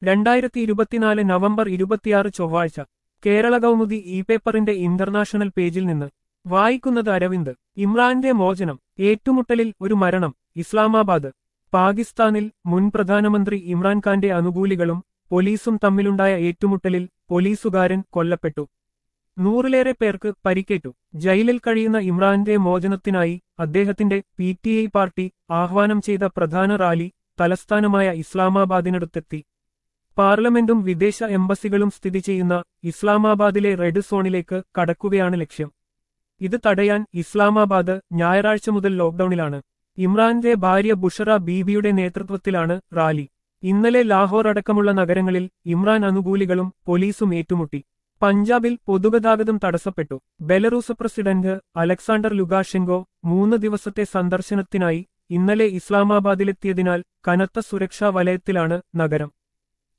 രണ്ടായിരത്തി ഇരുപത്തിനാല് നവംബർ ഇരുപത്തിയാറ് ചൊവ്വാഴ്ച കേരള കൗമുദി ഇ പേപ്പറിന്റെ ഇന്റർനാഷണൽ പേജിൽ നിന്ന് വായിക്കുന്നത് അരവിന്ദ് ഇമ്രാന്റെ മോചനം ഏറ്റുമുട്ടലിൽ ഒരു മരണം ഇസ്ലാമാബാദ് പാകിസ്ഥാനിൽ മുൻ പ്രധാനമന്ത്രി ഇമ്രാൻഖാന്റെ അനുകൂലികളും പോലീസും തമ്മിലുണ്ടായ ഏറ്റുമുട്ടലിൽ പോലീസുകാരൻ കൊല്ലപ്പെട്ടു നൂറിലേറെ പേർക്ക് പരിക്കേറ്റു ജയിലിൽ കഴിയുന്ന ഇമ്രാന്റെ മോചനത്തിനായി അദ്ദേഹത്തിന്റെ പി ടി ഐ പാർട്ടി ആഹ്വാനം ചെയ്ത പ്രധാന റാലി തലസ്ഥാനമായ ഇസ്ലാമാബാദിനടുത്തെത്തി പാർലമെന്റും വിദേശ എംബസികളും സ്ഥിതി ചെയ്യുന്ന ഇസ്ലാമാബാദിലെ റെഡ് സോണിലേക്ക് കടക്കുകയാണ് ലക്ഷ്യം ഇത് തടയാൻ ഇസ്ലാമാബാദ് ഞായറാഴ്ച മുതൽ ലോക്ഡൌണിലാണ് ഇമ്രാന്റെ ഭാര്യ ബുഷറ ബീബിയുടെ നേതൃത്വത്തിലാണ് റാലി ഇന്നലെ ലാഹോർ അടക്കമുള്ള നഗരങ്ങളിൽ ഇമ്രാൻ അനുകൂലികളും പോലീസും ഏറ്റുമുട്ടി പഞ്ചാബിൽ പൊതുഗതാഗതം തടസ്സപ്പെട്ടു ബെലറൂസ് പ്രസിഡന്റ് അലക്സാണ്ടർ ലുഗാഷെങ്കോ മൂന്ന് ദിവസത്തെ സന്ദർശനത്തിനായി ഇന്നലെ ഇസ്ലാമാബാദിലെത്തിയതിനാൽ കനത്ത സുരക്ഷാ വലയത്തിലാണ് നഗരം